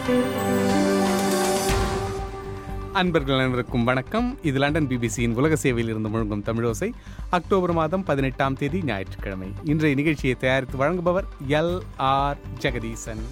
அன்பர்கள் அனைவருக்கும் வணக்கம் இது லண்டன் பிபிசியின் உலக சேவையில் இருந்து முழங்கும் தமிழோசை அக்டோபர் மாதம் பதினெட்டாம் தேதி ஞாயிற்றுக்கிழமை இன்றைய நிகழ்ச்சியை தயாரித்து வழங்குபவர் எல் ஆர் ஜெகதீசன்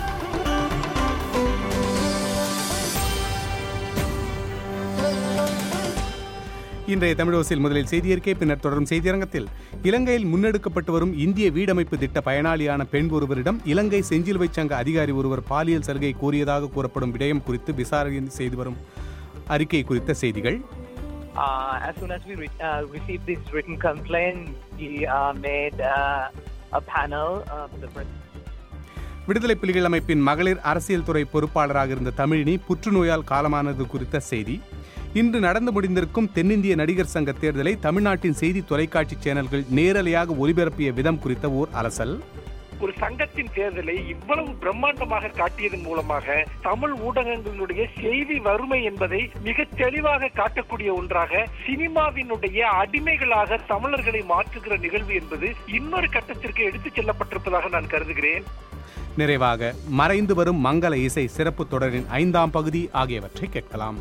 இன்றைய தமிழோசையில் முதலில் செய்தியறிக்கை பின்னர் தொடரும் செய்தியரங்கத்தில் இலங்கையில் முன்னெடுக்கப்பட்டு வரும் இந்திய வீடமைப்பு திட்ட பயனாளியான பெண் ஒருவரிடம் இலங்கை செஞ்சிலுவை சங்க அதிகாரி ஒருவர் பாலியல் சலுகை கோரியதாக கூறப்படும் விடயம் குறித்து விசாரணை செய்து வரும் அறிக்கை குறித்த செய்திகள் Uh, as soon as we re- uh, received this written complaint, we uh, made uh, a panel. Uh, the pres- விடுதலை புலிகள் அமைப்பின் மகளிர் அரசியல் துறை பொறுப்பாளராக இருந்த தமிழினி புற்றுநோயால் காலமானது குறித்த செய்தி இன்று நடந்து முடிந்திருக்கும் தென்னிந்திய நடிகர் சங்க தேர்தலை தமிழ்நாட்டின் செய்தி தொலைக்காட்சி சேனல்கள் நேரலையாக ஒலிபரப்பிய விதம் குறித்த ஓர் அலசல் ஒரு சங்கத்தின் தேர்தலை இவ்வளவு பிரம்மாண்டமாக காட்டியதன் மூலமாக தமிழ் ஊடகங்களுடைய செய்தி வறுமை என்பதை மிக தெளிவாக காட்டக்கூடிய ஒன்றாக சினிமாவினுடைய அடிமைகளாக தமிழர்களை மாற்றுகிற நிகழ்வு என்பது இன்னொரு கட்டத்திற்கு எடுத்துச் செல்லப்பட்டிருப்பதாக நான் கருதுகிறேன் நிறைவாக மறைந்து வரும் மங்கள இசை சிறப்பு தொடரின் ஐந்தாம் பகுதி ஆகியவற்றை கேட்கலாம்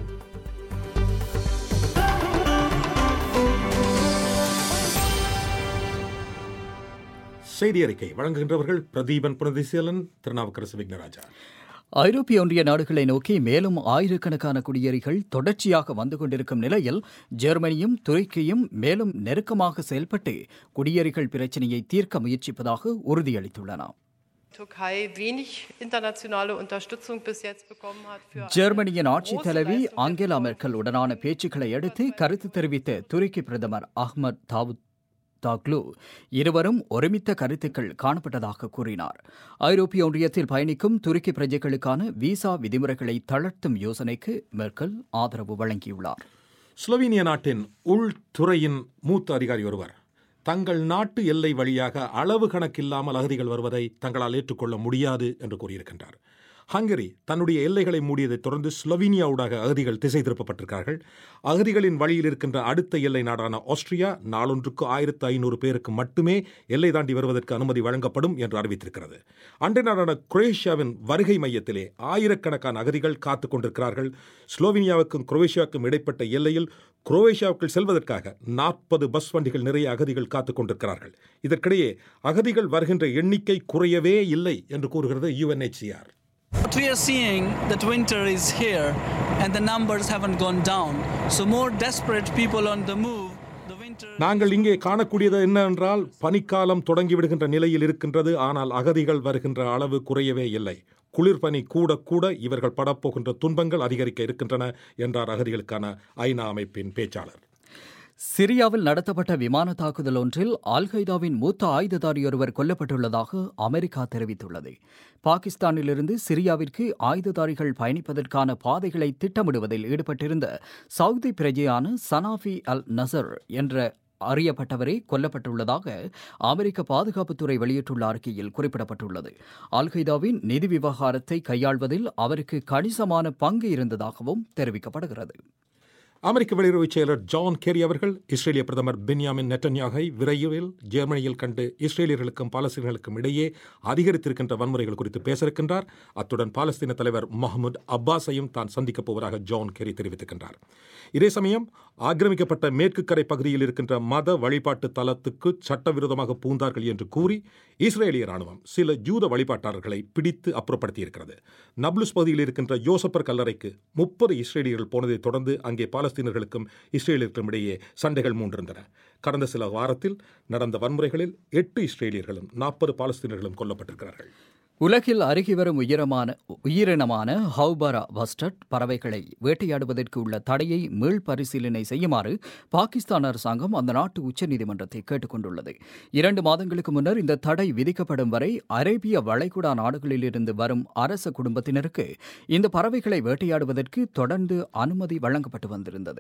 செய்தி அறிக்கை வழங்குகின்றவர்கள் பிரதீபன் புனதிசீலன் திருநாவுக்கரசு விக்னராஜா ஐரோப்பிய ஒன்றிய நாடுகளை நோக்கி மேலும் ஆயிரக்கணக்கான குடியேறிகள் தொடர்ச்சியாக வந்து கொண்டிருக்கும் நிலையில் ஜெர்மனியும் துருக்கியும் மேலும் நெருக்கமாக செயல்பட்டு குடியேறிகள் பிரச்சினையை தீர்க்க முயற்சிப்பதாக உறுதியளித்துள்ளன Türkei wenig internationale Unterstützung bis jetzt bekommen hat für eine ஜெர்மனியின் ஆட்சித் große தலைவி Leistung ஆங்கேலா மெர்க்கல் உடனான பேச்சுக்களை அடுத்து கருத்து தெரிவித்த துருக்கி பிரதமர் அஹ்மத் தாவூத் தாக்லு இருவரும் ஒருமித்த கருத்துக்கள் காணப்பட்டதாக கூறினார் ஐரோப்பிய ஒன்றியத்தில் பயணிக்கும் துருக்கி பிரஜைகளுக்கான விசா விதிமுறைகளை தளர்த்தும் யோசனைக்கு மெர்க்கல் ஆதரவு வழங்கியுள்ளார் ஸ்லோவீனிய நாட்டின் உள்துறையின் மூத்த அதிகாரி ஒருவர் தங்கள் நாட்டு எல்லை வழியாக அளவு கணக்கில்லாமல் அகதிகள் வருவதை தங்களால் ஏற்றுக்கொள்ள முடியாது என்று கூறியிருக்கின்றார் ஹங்கரி தன்னுடைய எல்லைகளை மூடியதைத் தொடர்ந்து ஸ்லோவீனியாவுடாக அகதிகள் திசை திருப்பப்பட்டிருக்கிறார்கள் அகதிகளின் வழியில் இருக்கின்ற அடுத்த எல்லை நாடான ஆஸ்திரியா நாளொன்றுக்கு ஆயிரத்து ஐநூறு பேருக்கு மட்டுமே எல்லை தாண்டி வருவதற்கு அனுமதி வழங்கப்படும் என்று அறிவித்திருக்கிறது அண்டை நாடான குரோவேஷியாவின் வருகை மையத்திலே ஆயிரக்கணக்கான அகதிகள் காத்துக் கொண்டிருக்கிறார்கள் ஸ்லோவீனியாவுக்கும் குரோவேஷியாவுக்கும் இடைப்பட்ட எல்லையில் குரோவேஷியாவுக்குள் செல்வதற்காக நாற்பது பஸ் வண்டிகள் நிறைய அகதிகள் காத்துக் கொண்டிருக்கிறார்கள் இதற்கிடையே அகதிகள் வருகின்ற எண்ணிக்கை குறையவே இல்லை என்று கூறுகிறது UNHCR What we are seeing that winter is here and the numbers haven't gone down. So more desperate people on the move. The winter நாங்கள் இங்கே காணக்கூடியது என்னவென்றால் பனிக்காலம் தொடங்கிவிடுகின்ற நிலையில் இருக்கின்றது ஆனால் அகதிகள் வருகின்ற அளவு குறையவே இல்லை குளிர்பனி கூட கூட இவர்கள் படப்போகின்ற துன்பங்கள் அதிகரிக்க இருக்கின்றன என்றார் அகதிகளுக்கான ஐநா அமைப்பின் பேச்சாளர் சிரியாவில் நடத்தப்பட்ட விமான தாக்குதல் ஒன்றில் அல் கைதாவின் மூத்த ஆயுததாரி ஒருவர் கொல்லப்பட்டுள்ளதாக அமெரிக்கா தெரிவித்துள்ளது பாகிஸ்தானிலிருந்து சிரியாவிற்கு ஆயுததாரிகள் பயணிப்பதற்கான பாதைகளை திட்டமிடுவதில் ஈடுபட்டிருந்த சவுதி பிரஜையான சனாஃபி அல் நசர் என்ற அறியப்பட்டவரே கொல்லப்பட்டுள்ளதாக அமெரிக்க பாதுகாப்புத்துறை வெளியிட்டுள்ள அறிக்கையில் குறிப்பிடப்பட்டுள்ளது அல் கைதாவின் நிதி விவகாரத்தை கையாள்வதில் அவருக்கு கணிசமான பங்கு இருந்ததாகவும் தெரிவிக்கப்படுகிறது அமெரிக்க வெளியுறவுச் செயலர் ஜான் கெரி அவர்கள் இஸ்ரேலிய பிரதமர் பென்யாமின் நெட்டன்யாகை விரைவில் ஜெர்மனியில் கண்டு இஸ்ரேலியர்களுக்கும் பாலஸ்தீனர்களுக்கும் இடையே அதிகரித்திருக்கின்ற வன்முறைகள் குறித்து பேச இருக்கின்றார் அத்துடன் பாலஸ்தீன தலைவர் மஹ்மூத் அப்பாஸையும் தான் சந்திக்கப் போவதாக ஜான் கெரி தெரிவித்திருக்கின்றார் இதே சமயம் ஆக்கிரமிக்கப்பட்ட மேற்கு கரை பகுதியில் இருக்கின்ற மத வழிபாட்டு தலத்துக்கு சட்டவிரோதமாக பூந்தார்கள் என்று கூறி இஸ்ரேலிய ராணுவம் சில ஜூத வழிபாட்டாளர்களை பிடித்து அப்புறப்படுத்தியிருக்கிறது நப்லுஸ் பகுதியில் இருக்கின்ற யோசப்பர் கல்லறைக்கு முப்பது இஸ்ரேலியர்கள் போனதைத் தொடர்ந்து அங்கே பாலஸ்தீனர்களுக்கும் இஸ்ரேலியர்களுக்கும் இடையே சண்டைகள் மூண்டிருந்தன கடந்த சில வாரத்தில் நடந்த வன்முறைகளில் எட்டு இஸ்ரேலியர்களும் நாற்பது பாலஸ்தீனர்களும் கொல்லப்பட்டிருக்கிறார்கள் உலகில் அருகி வரும் உயரமான உயிரினமான ஹவுபரா பஸ்டட் பறவைகளை வேட்டையாடுவதற்கு உள்ள தடையை மீள்பரிசீலனை செய்யுமாறு பாகிஸ்தான் அரசாங்கம் அந்த நாட்டு உச்சநீதிமன்றத்தை கேட்டுக் கொண்டுள்ளது இரண்டு மாதங்களுக்கு முன்னர் இந்த தடை விதிக்கப்படும் வரை அரேபிய வளைகுடா நாடுகளிலிருந்து வரும் அரச குடும்பத்தினருக்கு இந்த பறவைகளை வேட்டையாடுவதற்கு தொடர்ந்து அனுமதி வழங்கப்பட்டு வந்திருந்தது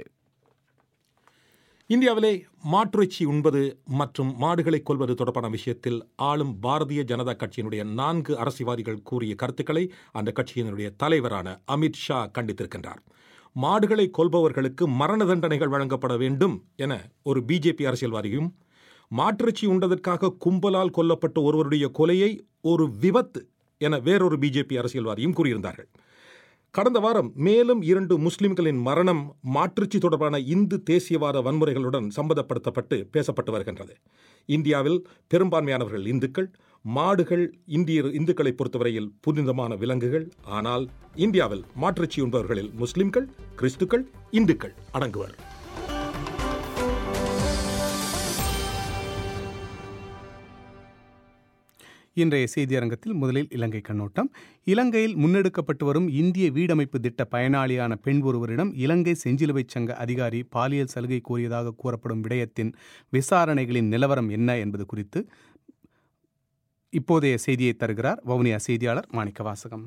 இந்தியாவிலே மாற்றுச்சி உண்பது மற்றும் மாடுகளை கொல்வது தொடர்பான விஷயத்தில் ஆளும் பாரதிய ஜனதா கட்சியினுடைய நான்கு அரசியல்வாதிகள் கூறிய கருத்துக்களை அந்த கட்சியினுடைய தலைவரான அமித் ஷா கண்டித்திருக்கின்றார் மாடுகளை கொல்பவர்களுக்கு மரண தண்டனைகள் வழங்கப்பட வேண்டும் என ஒரு பிஜேபி அரசியல்வாதியும் மாற்றிறைச்சி உண்டதற்காக கும்பலால் கொல்லப்பட்ட ஒருவருடைய கொலையை ஒரு விபத்து என வேறொரு பிஜேபி அரசியல்வாதியும் கூறியிருந்தார்கள் கடந்த வாரம் மேலும் இரண்டு முஸ்லிம்களின் மரணம் மாற்றுச்சி தொடர்பான இந்து தேசியவாத வன்முறைகளுடன் சம்பந்தப்படுத்தப்பட்டு பேசப்பட்டு வருகின்றது இந்தியாவில் பெரும்பான்மையானவர்கள் இந்துக்கள் மாடுகள் இந்திய இந்துக்களை பொறுத்தவரையில் புனிதமான விலங்குகள் ஆனால் இந்தியாவில் மாற்றுச்சி உண்பவர்களில் முஸ்லிம்கள் கிறிஸ்துக்கள் இந்துக்கள் அடங்குவர் இன்றைய செய்தியரங்கத்தில் முதலில் இலங்கை கண்ணோட்டம் இலங்கையில் முன்னெடுக்கப்பட்டு வரும் இந்திய வீடமைப்பு திட்ட பயனாளியான பெண் ஒருவரிடம் இலங்கை செஞ்சிலுவைச் சங்க அதிகாரி பாலியல் சலுகை கோரியதாக கூறப்படும் விடயத்தின் விசாரணைகளின் நிலவரம் என்ன என்பது குறித்து இப்போதைய செய்தியை தருகிறார் வவுனியா செய்தியாளர் மாணிக்க வாசகம்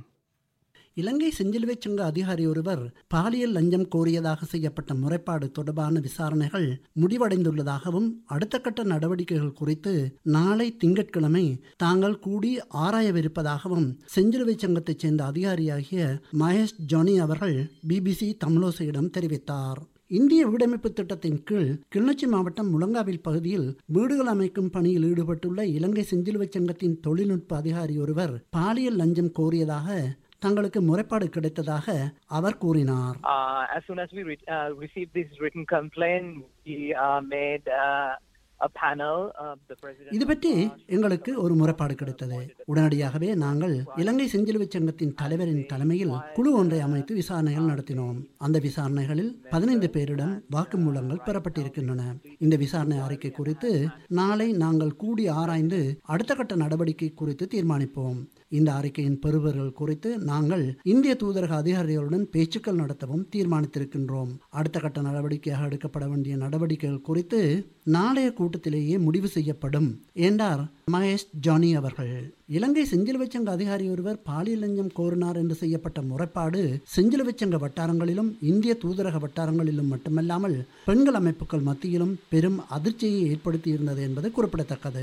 இலங்கை செஞ்சிலுவைச் சங்க அதிகாரி ஒருவர் பாலியல் லஞ்சம் கோரியதாக செய்யப்பட்ட முறைப்பாடு தொடர்பான விசாரணைகள் முடிவடைந்துள்ளதாகவும் அடுத்த கட்ட நடவடிக்கைகள் குறித்து நாளை திங்கட்கிழமை தாங்கள் கூடி ஆராயவிருப்பதாகவும் செஞ்சிலுவைச் சங்கத்தைச் சேர்ந்த அதிகாரியாகிய மகேஷ் ஜானி அவர்கள் பிபிசி தமிழோசையிடம் தெரிவித்தார் இந்திய வீடமைப்பு திட்டத்தின் கீழ் கிளிநொச்சி மாவட்டம் முழங்காவில் பகுதியில் வீடுகள் அமைக்கும் பணியில் ஈடுபட்டுள்ள இலங்கை செஞ்சிலுவைச் சங்கத்தின் தொழில்நுட்ப அதிகாரி ஒருவர் பாலியல் லஞ்சம் கோரியதாக தங்களுக்கு முறைப்பாடு கிடைத்ததாக அவர் கூறினார் Uh, as soon as we re- uh, received this written complaint, we uh, made uh, a panel. Uh, the president. இது பற்றி எங்களுக்கு ஒரு முறைப்பாடு கிடைத்தது உடனடியாகவே நாங்கள் இலங்கை செஞ்சிலுவைச் சங்கத்தின் தலைவரின் தலைமையில் குழு ஒன்றை அமைத்து விசாரணைகள் நடத்தினோம் அந்த விசாரணைகளில் பதினைந்து பேரிடம் வாக்குமூலங்கள் பெறப்பட்டிருக்கின்றன இந்த விசாரணை அறிக்கை குறித்து நாளை நாங்கள் கூடி ஆராய்ந்து அடுத்த கட்ட நடவடிக்கை குறித்து தீர்மானிப்போம் இந்த அறிக்கையின் பெறுபவர்கள் குறித்து நாங்கள் இந்திய தூதரக அதிகாரிகளுடன் பேச்சுக்கள் நடத்தவும் தீர்மானித்திருக்கின்றோம் அடுத்த கட்ட நடவடிக்கையாக எடுக்கப்பட வேண்டிய நடவடிக்கைகள் குறித்து நாளைய கூட்டத்திலேயே முடிவு செய்யப்படும் என்றார் மகேஷ் ஜானி அவர்கள் இலங்கை செஞ்சிலுவைச் சங்க அதிகாரி ஒருவர் பாலியல் லஞ்சம் கோரினார் என்று செய்யப்பட்ட முறைப்பாடு செஞ்சிலுவைச் சங்க வட்டாரங்களிலும் இந்திய தூதரக வட்டாரங்களிலும் மட்டுமல்லாமல் பெண்கள் அமைப்புகள் மத்தியிலும் பெரும் அதிர்ச்சியை ஏற்படுத்தியிருந்தது என்பது குறிப்பிடத்தக்கது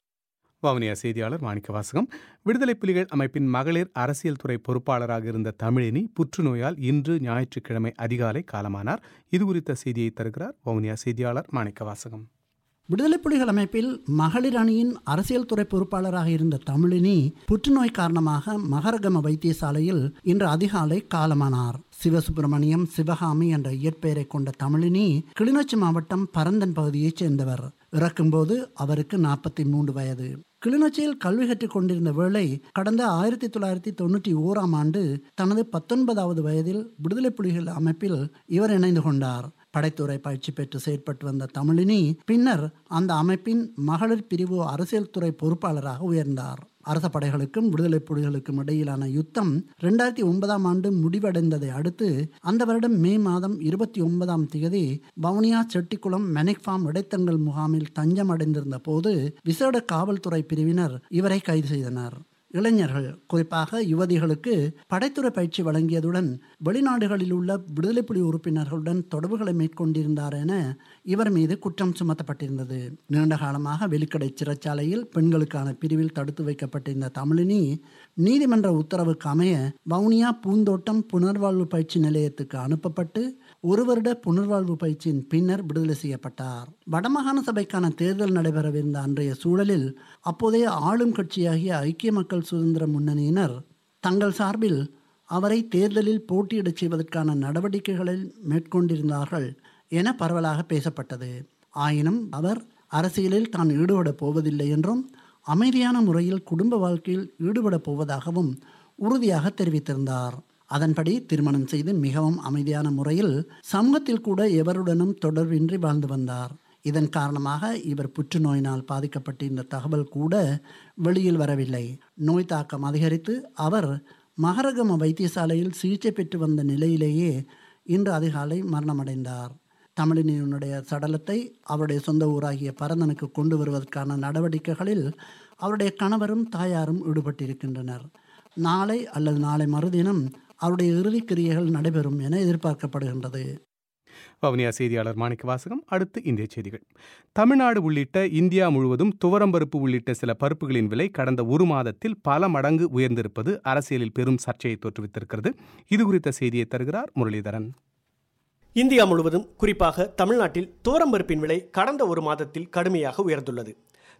வவுனியா செய்தியாளர் மாணிக்க வாசகம் விடுதலை புலிகள் அமைப்பின் மகளிர் அரசியல் துறை பொறுப்பாளராக இருந்த தமிழினி புற்றுநோயால் இன்று ஞாயிற்றுக்கிழமை அதிகாலை காலமானார் இது குறித்த செய்தியை தருகிறார் வவுனியா செய்தியாளர் மாணிக்க வாசகம் விடுதலை புலிகள் அமைப்பில் மகளிர் அணியின் அரசியல் துறை பொறுப்பாளராக இருந்த தமிழினி புற்றுநோய் காரணமாக மகரகம வைத்தியசாலையில் இன்று அதிகாலை காலமானார் சிவசுப்பிரமணியம் சிவகாமி என்ற இயற்பெயரை கொண்ட தமிழினி கிளிநொச்சி மாவட்டம் பரந்தன் பகுதியைச் சேர்ந்தவர் இறக்கும்போது அவருக்கு நாற்பத்தி மூன்று வயது கிளிநொச்சியில் கல்வி கற்றுக் கொண்டிருந்த வேளை கடந்த ஆயிரத்தி தொள்ளாயிரத்தி தொண்ணூற்றி ஓராம் ஆண்டு தனது பத்தொன்பதாவது வயதில் விடுதலை புலிகள் அமைப்பில் இவர் இணைந்து கொண்டார் படைத்துறை பயிற்சி பெற்று செயற்பட்டு வந்த தமிழினி பின்னர் அந்த அமைப்பின் மகளிர் பிரிவு அரசியல் துறை பொறுப்பாளராக உயர்ந்தார் அரச படைகளுக்கும் விடுதலை புலிகளுக்கும் இடையிலான யுத்தம் ரெண்டாயிரத்தி ஒன்பதாம் ஆண்டு முடிவடைந்ததை அடுத்து அந்த வருடம் மே மாதம் இருபத்தி ஒன்பதாம் தேதி வவுனியா செட்டிக்குளம் மெனிக் ஃபார்ம் இடைத்தங்கள் முகாமில் தஞ்சம் அடைந்திருந்த போது விசேட காவல்துறை பிரிவினர் இவரை கைது செய்தனர் இளைஞர்கள் குறிப்பாக யுவதிகளுக்கு படைத்துறை பயிற்சி வழங்கியதுடன் வெளிநாடுகளில் உள்ள விடுதலை புலி உறுப்பினர்களுடன் தொடர்புகளை மேற்கொண்டிருந்தார் என இவர் மீது குற்றம் சுமத்தப்பட்டிருந்தது நீண்ட காலமாக வெளிக்கடை சிறைச்சாலையில் பெண்களுக்கான பிரிவில் தடுத்து வைக்கப்பட்டிருந்த தமிழினி நீதிமன்ற உத்தரவுக்கு அமைய வவுனியா பூந்தோட்டம் புனர்வாழ்வு பயிற்சி நிலையத்துக்கு அனுப்பப்பட்டு ஒரு வருட புனர்வாழ்வு பயிற்சியின் பின்னர் விடுதலை செய்யப்பட்டார் வடமாகாண சபைக்கான தேர்தல் நடைபெறவிருந்த அன்றைய சூழலில் அப்போதைய ஆளும் கட்சியாகிய ஐக்கிய மக்கள் சுதந்திர முன்னணியினர் தங்கள் சார்பில் அவரை தேர்தலில் போட்டியிடச் செய்வதற்கான நடவடிக்கைகளை மேற்கொண்டிருந்தார்கள் என பரவலாக பேசப்பட்டது ஆயினும் அவர் அரசியலில் தான் ஈடுபடப் போவதில்லை என்றும் அமைதியான முறையில் குடும்ப வாழ்க்கையில் ஈடுபடப் போவதாகவும் உறுதியாக தெரிவித்திருந்தார் அதன்படி திருமணம் செய்து மிகவும் அமைதியான முறையில் சமூகத்தில் கூட எவருடனும் தொடர்பின்றி வாழ்ந்து வந்தார் இதன் காரணமாக இவர் புற்றுநோயினால் பாதிக்கப்பட்டிருந்த தகவல் கூட வெளியில் வரவில்லை நோய் தாக்கம் அதிகரித்து அவர் மகரகம வைத்தியசாலையில் சிகிச்சை பெற்று வந்த நிலையிலேயே இன்று அதிகாலை மரணமடைந்தார் தமிழினுடைய சடலத்தை அவருடைய சொந்த ஊராகிய பரந்தனுக்கு கொண்டு வருவதற்கான நடவடிக்கைகளில் அவருடைய கணவரும் தாயாரும் ஈடுபட்டிருக்கின்றனர் நாளை அல்லது நாளை மறுதினம் அவருடைய இறுதிக் கிரியைகள் நடைபெறும் என எதிர்பார்க்கப்படுகின்றது வவுனியா செய்தியாளர் மாணிக்க வாசகம் அடுத்து இந்திய செய்திகள் தமிழ்நாடு உள்ளிட்ட இந்தியா முழுவதும் துவரம்பருப்பு உள்ளிட்ட சில பருப்புகளின் விலை கடந்த ஒரு மாதத்தில் பல மடங்கு உயர்ந்திருப்பது அரசியலில் பெரும் சர்ச்சையை தோற்றுவித்திருக்கிறது இது குறித்த செய்தியை தருகிறார் முரளிதரன் இந்தியா முழுவதும் குறிப்பாக தமிழ்நாட்டில் துவரம்பருப்பின் விலை கடந்த ஒரு மாதத்தில் கடுமையாக உயர்ந்துள்ளது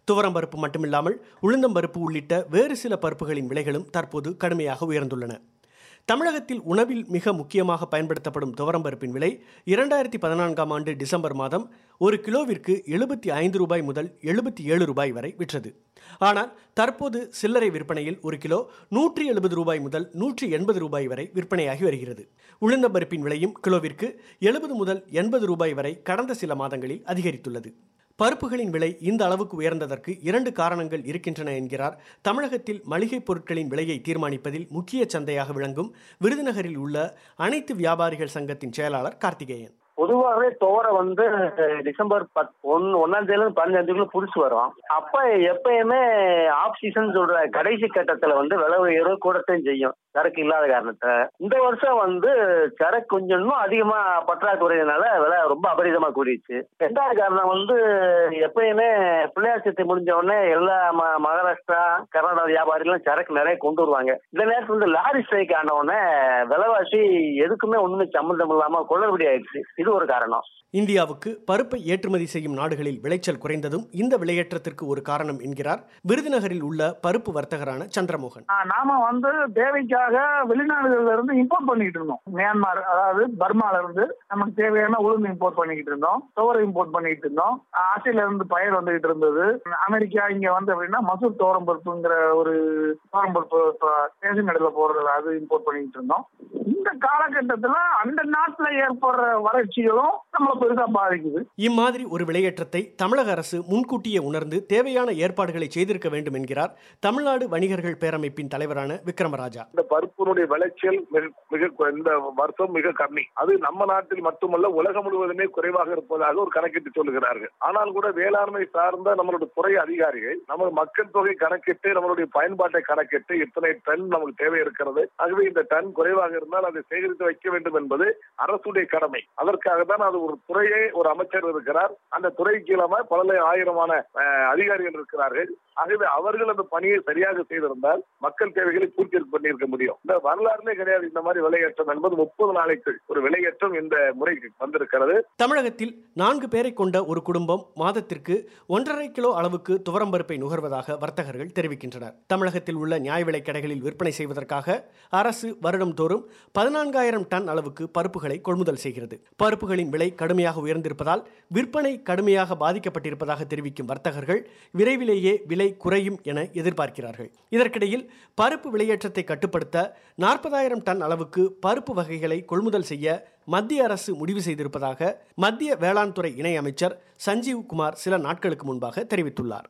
துவரம்பருப்பு மட்டுமில்லாமல் உளுந்தம்பருப்பு உள்ளிட்ட வேறு சில பருப்புகளின் விலைகளும் தற்போது கடுமையாக உயர்ந்துள்ளன தமிழகத்தில் உணவில் மிக முக்கியமாக பயன்படுத்தப்படும் துவரம்பருப்பின் விலை இரண்டாயிரத்தி பதினான்காம் ஆண்டு டிசம்பர் மாதம் ஒரு கிலோவிற்கு எழுபத்தி ஐந்து ரூபாய் முதல் எழுபத்தி ஏழு ரூபாய் வரை விற்றது ஆனால் தற்போது சில்லறை விற்பனையில் ஒரு கிலோ நூற்றி எழுபது ரூபாய் முதல் நூற்றி எண்பது ரூபாய் வரை விற்பனையாகி வருகிறது உளுந்தம்பருப்பின் விலையும் கிலோவிற்கு எழுபது முதல் எண்பது ரூபாய் வரை கடந்த சில மாதங்களில் அதிகரித்துள்ளது பருப்புகளின் விலை இந்த அளவுக்கு உயர்ந்ததற்கு இரண்டு காரணங்கள் இருக்கின்றன என்கிறார் தமிழகத்தில் மளிகைப் பொருட்களின் விலையை தீர்மானிப்பதில் முக்கிய சந்தையாக விளங்கும் விருதுநகரில் உள்ள அனைத்து வியாபாரிகள் சங்கத்தின் செயலாளர் கார்த்திகேயன் பொதுவாகவே துவரை வந்து டிசம்பர் பத் ஒன் ஒன்னாம் தேதியில இருந்து பதினஞ்சாம் தேதிக்குள்ள புதுசு வரும் அப்ப எப்பயுமே ஆஃப் சீசன் சொல்ற கடைசி கட்டத்துல வந்து விலை உயர்வு கூடத்தையும் செய்யும் சரக்கு இல்லாத காரணத்தை இந்த வருஷம் வந்து சரக்கு கொஞ்சம் இன்னும் அதிகமா பற்றாக்குறையினால விலை ரொம்ப அபரிதமா கூடிடுச்சு ரெண்டாவது காரணம் வந்து எப்பயுமே பிள்ளையார் சதுர்த்தி முடிஞ்ச உடனே எல்லா ம- மகாராஷ்டிரா கர்நாடகா வியாபாரிகளும் சரக்கு நிறைய கொண்டு வருவாங்க இந்த நேரத்துல வந்து லாரி ஸ்ட்ரைக் ஆன உடனே விலைவாசி எதுக்குமே ஒண்ணுமே சம்மந்தம் இல்லாம குளறுபடி ஆயிடுச்சு இது ஒரு காரணம் இந்தியாவுக்கு பருப்பை ஏற்றுமதி செய்யும் நாடுகளில் விளைச்சல் குறைந்ததும் இந்த விலையேற்றத்திற்கு ஒரு காரணம் என்கிறார் விருதுநகரில் உள்ள பருப்பு வர்த்தகரான சந்திரமோகன் ஆ, நாம வந்து தேவைக்காக வெளிநாடுகள்ல இருந்து இம்போர்ட் பண்ணிட்டு இருந்தோம் மியான்மர் அதாவது பர்மால இருந்து நமக்கு தேவையான உளுந்து இம்போர்ட் பண்ணிக்கிட்டு இருந்தோம் துவரை இம்போர்ட் பண்ணிட்டு இருந்தோம் ஆ, ஆசியில இருந்து பயிர் வந்துகிட்டு இருந்தது அமெரிக்கா இங்க வந்து அப்படின்னா மசூர் தோரம் பருப்புங்கிற ஒரு தோரம் பருப்பு தேசிய நடுவில் போடுறது அது இம்போர்ட் பண்ணிட்டு இருந்தோம் இந்த காலகட்டத்துல அந்த நாட்டுல ஏற்படுற வறட்சிகளும் நம்மள பெருசா பாதிக்குது இம்மாதிரி ஒரு விலையேற்றத்தை தமிழக அரசு முன்கூட்டியே உணர்ந்து தேவையான ஏற்பாடுகளை செய்திருக்க வேண்டும் என்கிறார் தமிழ்நாடு வணிகர்கள் பேரமைப்பின் தலைவரான விக்ரமராஜா இந்த பருப்பினுடைய விளைச்சல் மிக மிக கு- இந்த வருஷம் மிக கம்மி அது நம்ம நாட்டில் மட்டுமல்ல உலகம் முழுவதுமே குறைவாக இருப்பதாக ஒரு கணக்கிட்டு சொல்லுகிறார்கள் ஆனால் கூட வேளாண்மை சார்ந்த நம்மளுடைய துறை அதிகாரிகள் நம்ம மக்கள் தொகை கணக்கிட்டு நம்மளுடைய பயன்பாட்டை கணக்கிட்டு இத்தனை டன் நமக்கு தேவை இருக்கிறது ஆகவே இந்த டன் குறைவாக இருந்தால் அதை சேகரித்து வைக்க வேண்டும் என்பது அரசுடைய கடமை அதற்காக தான் அது ஒரு துறையே ஒரு அமைச்சர் இருக்கிறார் அந்த துறை கீழாம பல ஆயிரமான அஹ், அதிகாரிகள் இருக்கிறார்கள் ஆகவே அவர்கள் அந்த பணியை சரியாக செய்திருந்தால் மக்கள் தேவைகளை பூர்த்தி பண்ணியிருக்க முடியும் இந்த வரலாறுலே கிடையாது இந்த மாதிரி விலையேற்றம் என்பது முப்பது நாளைக்கு ஒரு விலையேற்றம் இந்த முறைக்கு வந்திருக்கிறது தமிழகத்தில் நான்கு பேரை கொண்ட ஒரு குடும்பம் மாதத்திற்கு ஒன்றரை கிலோ அளவுக்கு துவரம்பருப்பை நுகர்வதாக வர்த்தகர்கள் தெரிவிக்கின்றனர் தமிழகத்தில் உள்ள நியாய விலைக் கடைகளில் விற்பனை செய்வதற்காக அரசு வருடம் தோறும் பதினான்காயிரம் டன் அளவுக்கு பருப்புகளை கொள்முதல் செய்கிறது பருப்புகளின் விலை கடுமையாக உயர்ந்திருப்பதால் விற்பனை கடுமையாக பாதிக்கப்பட்டிருப்பதாக தெரிவிக்கும் வர்த்தகர்கள் விரைவிலேயே விலை குறையும் என எதிர்பார்க்கிறார்கள் இதற்கிடையில் பருப்பு விலையேற்றத்தை கட்டுப்படுத்த நாற்பதாயிரம் டன் அளவுக்கு பருப்பு வகைகளை கொள்முதல் செய்ய மத்திய அரசு முடிவு செய்திருப்பதாக மத்திய வேளாண் துறை இணை அமைச்சர் சஞ்சீவ் குமார் சில நாட்களுக்கு முன்பாக தெரிவித்துள்ளார்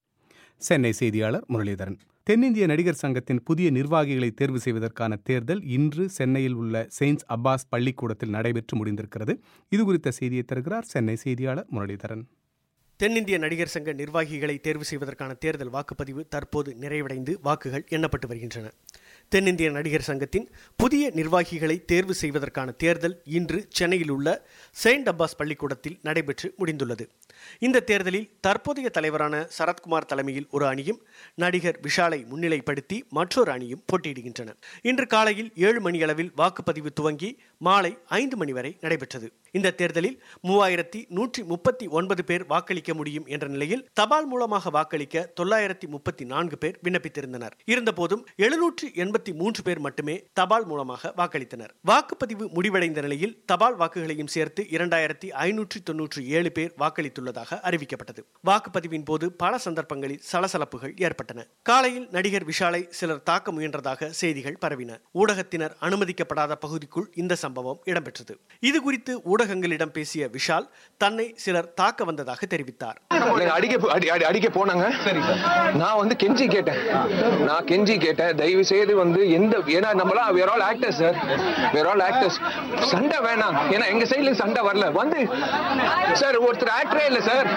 சென்னை செய்தியாளர் முரளிதரன் தென்னிந்திய நடிகர் சங்கத்தின் புதிய நிர்வாகிகளை தேர்வு செய்வதற்கான தேர்தல் இன்று சென்னையில் உள்ள செயின்ட்ஸ் அப்பாஸ் பள்ளிக்கூடத்தில் நடைபெற்று முடிந்திருக்கிறது இது குறித்த செய்தியை தருகிறார் சென்னை செய்தியாளர் முரளிதரன் தென்னிந்திய நடிகர் சங்க நிர்வாகிகளை தேர்வு செய்வதற்கான தேர்தல் வாக்குப்பதிவு தற்போது நிறைவடைந்து வாக்குகள் எண்ணப்பட்டு வருகின்றன தென்னிந்திய நடிகர் சங்கத்தின் புதிய நிர்வாகிகளை தேர்வு செய்வதற்கான தேர்தல் இன்று சென்னையில் உள்ள செயின்ட் அப்பாஸ் பள்ளிக்கூடத்தில் நடைபெற்று முடிந்துள்ளது இந்த தேர்தலில் தற்போதைய தலைவரான சரத்குமார் தலைமையில் ஒரு அணியும் நடிகர் விஷாலை முன்னிலைப்படுத்தி மற்றொரு அணியும் போட்டியிடுகின்றன இன்று காலையில் ஏழு மணியளவில் வாக்குப்பதிவு துவங்கி மாலை ஐந்து மணி வரை நடைபெற்றது இந்த தேர்தலில் மூவாயிரத்தி நூற்றி முப்பத்தி ஒன்பது பேர் வாக்களிக்க முடியும் என்ற நிலையில் தபால் மூலமாக வாக்களிக்க தொள்ளாயிரத்தி முப்பத்தி நான்கு பேர் விண்ணப்பித்திருந்தனர் இருந்தபோதும் எழுநூற்று எண்பத்தி மூன்று பேர் மட்டுமே தபால் மூலமாக வாக்களித்தனர் வாக்குப்பதிவு முடிவடைந்த நிலையில் தபால் வாக்குகளையும் சேர்த்து இரண்டாயிரத்தி ஐநூற்றி தொன்னூற்றி ஏழு பேர் வாக்களித்துள்ளதாக அறிவிக்கப்பட்டது வாக்குப்பதிவின் போது பல சந்தர்ப்பங்களில் சலசலப்புகள் ஏற்பட்டன காலையில் நடிகர் விஷாலை சிலர் தாக்க முயன்றதாக செய்திகள் பரவின ஊடகத்தினர் அனுமதிக்கப்படாத பகுதிக்குள் இந்த சம்பவம் இடம்பெற்றது இது குறித்து ஊடகங்களிடம் பேசிய விஷால் தன்னை சிலர் தாக்க வந்ததாக தெரிவித்தார் நீங்க அடிக்க போ- அடி- அடி- அடிக்க போனாங்க நான் வந்து கெஞ்சி கேட்டேன் நான் கெஞ்சி கேட்டேன் தயவு செய்து வந்து எந்த ஏன்னா நம்மளாம் வேற ஆல் ஆக்டர்ஸ் சார் வேற ஆல் ஆக்டர்ஸ் சண்டை வேணாம் ஏன்னா எங்க சைடுல சண்டை வரல வந்து சார் ஒருத்தர் ஆக்டரே இல்ல சார்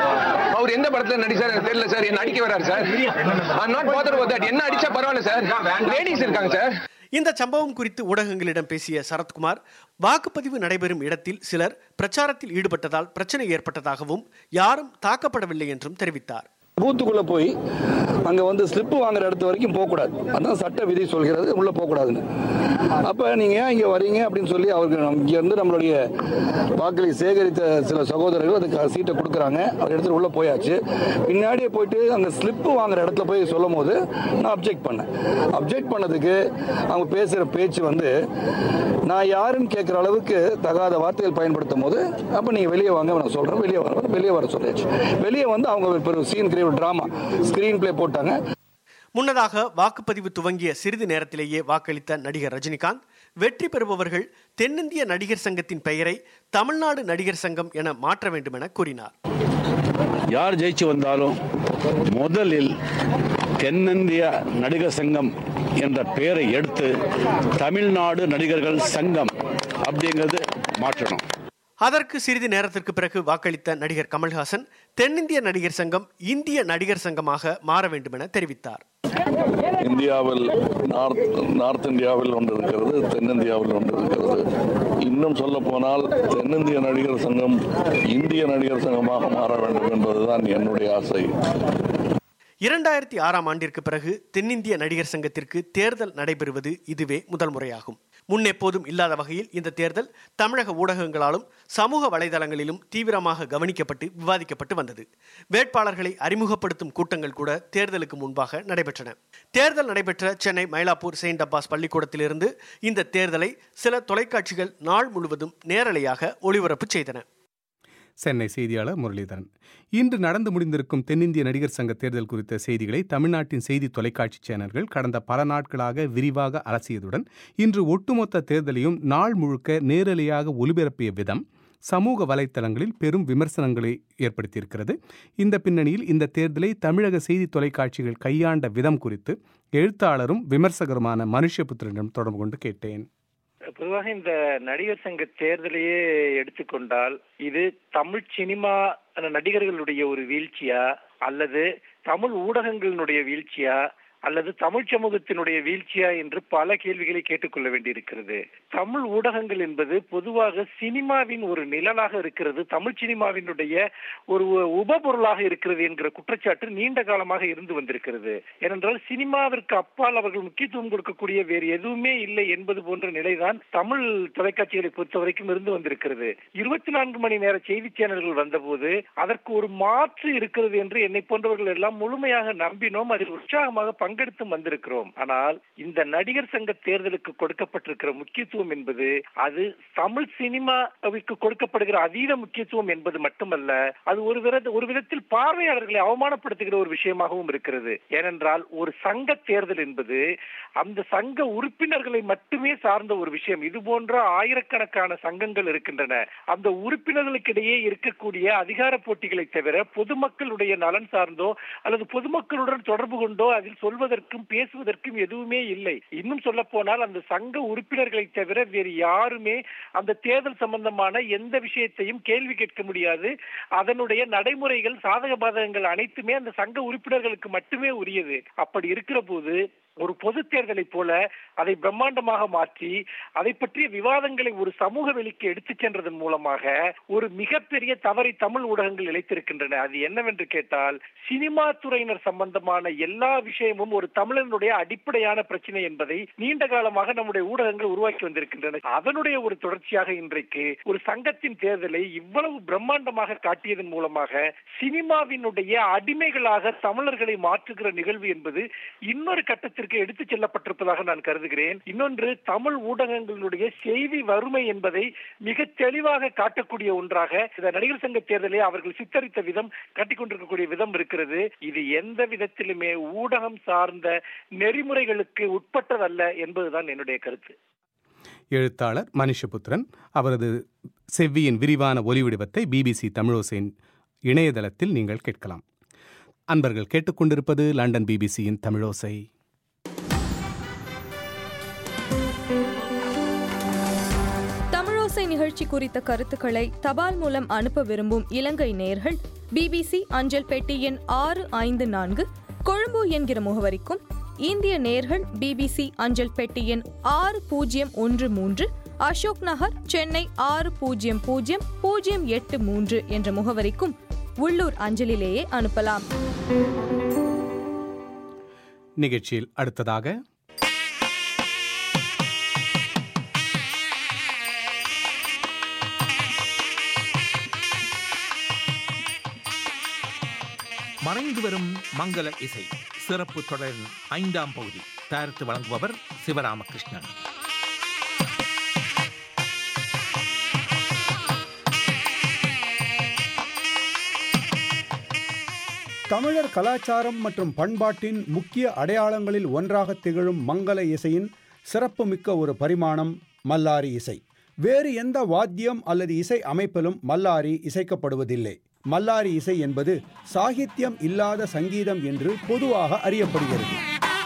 அவர் எந்த படத்துல நடிச்சார் எனக்கு தெரியல சார் என்ன அடிக்க வராரு சார் நாட் பாதர் தட் என்ன அடிச்சா பரவாயில்ல சார் லேடிஸ் இருக்காங்க சார் இந்த சம்பவம் குறித்து ஊடகங்களிடம் பேசிய சரத்குமார் வாக்குப்பதிவு நடைபெறும் இடத்தில் சிலர் பிரச்சாரத்தில் ஈடுபட்டதால் பிரச்சனை ஏற்பட்டதாகவும் யாரும் தாக்கப்படவில்லை என்றும் தெரிவித்தார் பூத்துக்குள்ள போய் அங்க வந்து ஸ்லிப்பு வாங்குற இடத்து வரைக்கும் போகக்கூடாது அதான் சட்ட விதி சொல்கிறது உள்ள போகக்கூடாதுன்னு அப்ப நீங்க ஏன் இங்க வரீங்க அப்படின்னு சொல்லி அவருக்கு இங்க இருந்து நம்மளுடைய வாக்களை சேகரித்த சில சகோதரர்கள் அதுக்கு சீட்டை கொடுக்குறாங்க அவர் இடத்துல உள்ள போயாச்சு பின்னாடியே போயிட்டு அங்க ஸ்லிப்பு வாங்குற இடத்துல போய் சொல்லும் போது நான் அப்ஜெக்ட் பண்ணேன் அப்ஜெக்ட் பண்ணதுக்கு அவங்க பேசுற பேச்சு வந்து நான் யாருன்னு கேட்குற அளவுக்கு தகாத வார்த்தைகள் பயன்படுத்தும் போது அப்போ நீங்கள் வெளியே வாங்க நான் சொல்கிறேன் வெளியே வர வெளியே வர சொல்லியாச்சு வெளியே வந்து அவங்க ஒரு scene create drama screenplay போட்டாங்க முன்னதாக வாக்குப்பதிவு துவங்கிய சிறிது நேரத்திலேயே வாக்களித்த நடிகர் ரஜினிகாந்த் வெற்றி பெறுபவர்கள் தென்னிந்திய நடிகர் சங்கத்தின் பெயரை தமிழ்நாடு நடிகர் சங்கம் என மாற்ற வேண்டும் என கூறினார் யார் ஜெயிச்சு வந்தாலும் முதலில் தென்னிந்திய நடிகர் சங்கம் என்ற பெயரை எடுத்து தமிழ்நாடு நடிகர்கள் சங்கம் அப்படிங்கிறது மாற்றணும் அதற்கு சிறிது நேரத்திற்கு பிறகு வாக்களித்த நடிகர் கமல்ஹாசன் தென்னிந்திய நடிகர் சங்கம் இந்திய நடிகர் சங்கமாக மாற வேண்டும் என தெரிவித்தார் இந்தியாவில் நார்த் நார்த் இந்தியாவில் ஒன்று இருக்கிறது தென்னிந்தியாவில் ஒன்று இருக்கிறது இன்னும் சொல்ல போனால் தென்னிந்திய நடிகர் சங்கம் இந்திய நடிகர் சங்கமாக மாற வேண்டும் என்பதுதான் என்னுடைய ஆசை இரண்டாயிரத்தி ஆறாம் ஆண்டிற்கு பிறகு தென்னிந்திய நடிகர் சங்கத்திற்கு தேர்தல் நடைபெறுவது இதுவே முதல் முறையாகும் முன்னெப்போதும் இல்லாத வகையில் இந்த தேர்தல் தமிழக ஊடகங்களாலும் சமூக வலைதளங்களிலும் தீவிரமாக கவனிக்கப்பட்டு விவாதிக்கப்பட்டு வந்தது வேட்பாளர்களை அறிமுகப்படுத்தும் கூட்டங்கள் கூட தேர்தலுக்கு முன்பாக நடைபெற்றன தேர்தல் நடைபெற்ற சென்னை மயிலாப்பூர் செயின்ட் அப்பாஸ் பள்ளிக்கூடத்திலிருந்து இந்த தேர்தலை சில தொலைக்காட்சிகள் நாள் முழுவதும் நேரலையாக ஒளிபரப்பு செய்தன சென்னை செய்தியாளர் முரளிதரன் இன்று நடந்து முடிந்திருக்கும் தென்னிந்திய நடிகர் சங்க தேர்தல் குறித்த செய்திகளை தமிழ்நாட்டின் செய்தி தொலைக்காட்சி சேனல்கள் கடந்த பல நாட்களாக விரிவாக அலசியதுடன் இன்று ஒட்டுமொத்த தேர்தலையும் நாள் முழுக்க நேரலையாக ஒலிபரப்பிய விதம் சமூக வலைத்தளங்களில் பெரும் விமர்சனங்களை ஏற்படுத்தியிருக்கிறது இந்த பின்னணியில் இந்த தேர்தலை தமிழக செய்தி தொலைக்காட்சிகள் கையாண்ட விதம் குறித்து எழுத்தாளரும் விமர்சகருமான மனுஷபுத்திரனிடம் தொடர்பு கொண்டு கேட்டேன் பொதுவாக இந்த நடிகர் சங்க தேர்தலையே எடுத்துக்கொண்டால் இது தமிழ் சினிமா நடிகர்களுடைய ஒரு வீழ்ச்சியா அல்லது தமிழ் ஊடகங்களினுடைய வீழ்ச்சியா அல்லது தமிழ் சமூகத்தினுடைய வீழ்ச்சியா என்று பல கேள்விகளை கேட்டுக்கொள்ள வேண்டியிருக்கிறது தமிழ் ஊடகங்கள் என்பது பொதுவாக சினிமாவின் ஒரு நிழலாக இருக்கிறது தமிழ் சினிமாவினுடைய ஒரு உபபொருளாக இருக்கிறது என்கிற குற்றச்சாட்டு நீண்ட காலமாக இருந்து வந்திருக்கிறது ஏனென்றால் சினிமாவிற்கு அப்பால் அவர்கள் முக்கியத்துவம் கொடுக்கக்கூடிய வேறு எதுவுமே இல்லை என்பது போன்ற நிலைதான் தமிழ் தொலைக்காட்சிகளை பொறுத்த வரைக்கும் இருந்து வந்திருக்கிறது இருபத்தி நான்கு மணி நேர செய்தி சேனல்கள் வந்தபோது அதற்கு ஒரு மாற்று இருக்கிறது என்று என்னை போன்றவர்கள் எல்லாம் முழுமையாக நம்பினோம் அதில் உற்சாகமாக பங்கெடுத்து வந்திருக்கிறோம் ஆனால் இந்த நடிகர் சங்க தேர்தலுக்கு கொடுக்கப்பட்டிருக்கிற முக்கியத்துவம் என்பது அது தமிழ் சினிமாவிற்கு கொடுக்கப்படுகிற அதீத முக்கியத்துவம் என்பது மட்டுமல்ல அது ஒரு வித ஒரு விதத்தில் பார்வையாளர்களை அவமானப்படுத்துகிற ஒரு விஷயமாகவும் இருக்கிறது ஏனென்றால் ஒரு சங்க தேர்தல் என்பது அந்த சங்க உறுப்பினர்களை மட்டுமே சார்ந்த ஒரு விஷயம் இது போன்ற ஆயிரக்கணக்கான சங்கங்கள் இருக்கின்றன அந்த உறுப்பினர்களுக்கிடையே இருக்கக்கூடிய அதிகார போட்டிகளை தவிர பொதுமக்களுடைய நலன் சார்ந்தோ அல்லது பொதுமக்களுடன் தொடர்பு கொண்டோ அதில் சொல்வதற்கும் பேசுவதற்கும் எதுவுமே இல்லை இன்னும் சொல்ல போனால் அந்த சங்க உறுப்பினர்களை தவிர வேறு யாருமே அந்த தேர்தல் சம்பந்தமான எந்த விஷயத்தையும் கேள்வி கேட்க முடியாது அதனுடைய நடைமுறைகள் சாதக பாதகங்கள் அனைத்துமே அந்த சங்க உறுப்பினர்களுக்கு மட்டுமே உரியது அப்படி இருக்கிற போது ஒரு பொது தேர்தலை போல அதை பிரம்மாண்டமாக மாற்றி அதை பற்றிய விவாதங்களை ஒரு சமூக வெளிக்கு எடுத்துச் சென்றதன் மூலமாக ஒரு மிகப்பெரிய தவறை தமிழ் ஊடகங்கள் இழைத்திருக்கின்றன அது என்னவென்று கேட்டால் சினிமா துறையினர் சம்பந்தமான எல்லா விஷயமும் ஒரு தமிழனுடைய அடிப்படையான பிரச்சனை என்பதை நீண்ட காலமாக நம்முடைய ஊடகங்கள் உருவாக்கி வந்திருக்கின்றன அதனுடைய ஒரு தொடர்ச்சியாக இன்றைக்கு ஒரு சங்கத்தின் தேர்தலை இவ்வளவு பிரம்மாண்டமாக காட்டியதன் மூலமாக சினிமாவினுடைய அடிமைகளாக தமிழர்களை மாற்றுகிற நிகழ்வு என்பது இன்னொரு கட்டத்தில் இடத்திற்கு எடுத்துச் செல்லப்பட்டிருப்பதாக நான் கருதுகிறேன் இன்னொன்று தமிழ் ஊடகங்களுடைய செய்தி வறுமை என்பதை மிக தெளிவாக காட்டக்கூடிய ஒன்றாக இந்த நடிகர் சங்க தேர்தலை அவர்கள் சித்தரித்த விதம் காட்டிக்கொண்டிருக்கக்கூடிய விதம் இருக்கிறது இது எந்த விதத்திலுமே ஊடகம் சார்ந்த நெறிமுறைகளுக்கு உட்பட்டதல்ல என்பதுதான் என்னுடைய கருத்து எழுத்தாளர் மனுஷபுத்திரன் அவரது செவ்வியின் விரிவான ஒலிவடிவத்தை பிபிசி தமிழோசையின் இணையதளத்தில் நீங்கள் கேட்கலாம் அன்பர்கள் கேட்டுக்கொண்டிருப்பது லண்டன் பிபிசியின் தமிழோசை தமிழோசை நிகழ்ச்சி குறித்த கருத்துக்களை தபால் மூலம் அனுப்ப விரும்பும் இலங்கை நேயர்கள் பிபிசி அஞ்சல் பெட்டி எண் ஆறு ஐந்து நான்கு கொழும்பு என்கிற முகவரிக்கும் இந்திய நேர்கள் பிபிசி அஞ்சல் பெட்டி எண் ஆறு பூஜ்ஜியம் ஒன்று மூன்று அசோக் நகர் சென்னை ஆறு பூஜ்ஜியம் பூஜ்ஜியம் பூஜ்ஜியம் எட்டு மூன்று என்ற முகவரிக்கும் உள்ளூர் அஞ்சலிலேயே அனுப்பலாம் நிகழ்ச்சியில் அடுத்ததாக மறைந்து வரும் மங்கள இசை சிறப்பு தொடரின் ஐந்தாம் பகுதி தயாரித்து வழங்குபவர் சிவராமகிருஷ்ணன் தமிழர் கலாச்சாரம் மற்றும் பண்பாட்டின் முக்கிய அடையாளங்களில் ஒன்றாக திகழும் மங்கள இசையின் சிறப்புமிக்க ஒரு பரிமாணம் மல்லாரி இசை வேறு எந்த வாத்தியம் அல்லது இசை அமைப்பிலும் மல்லாரி இசைக்கப்படுவதில்லை மல்லாரி இசை என்பது சாகித்யம் இல்லாத சங்கீதம் என்று பொதுவாக அறியப்படுகிறது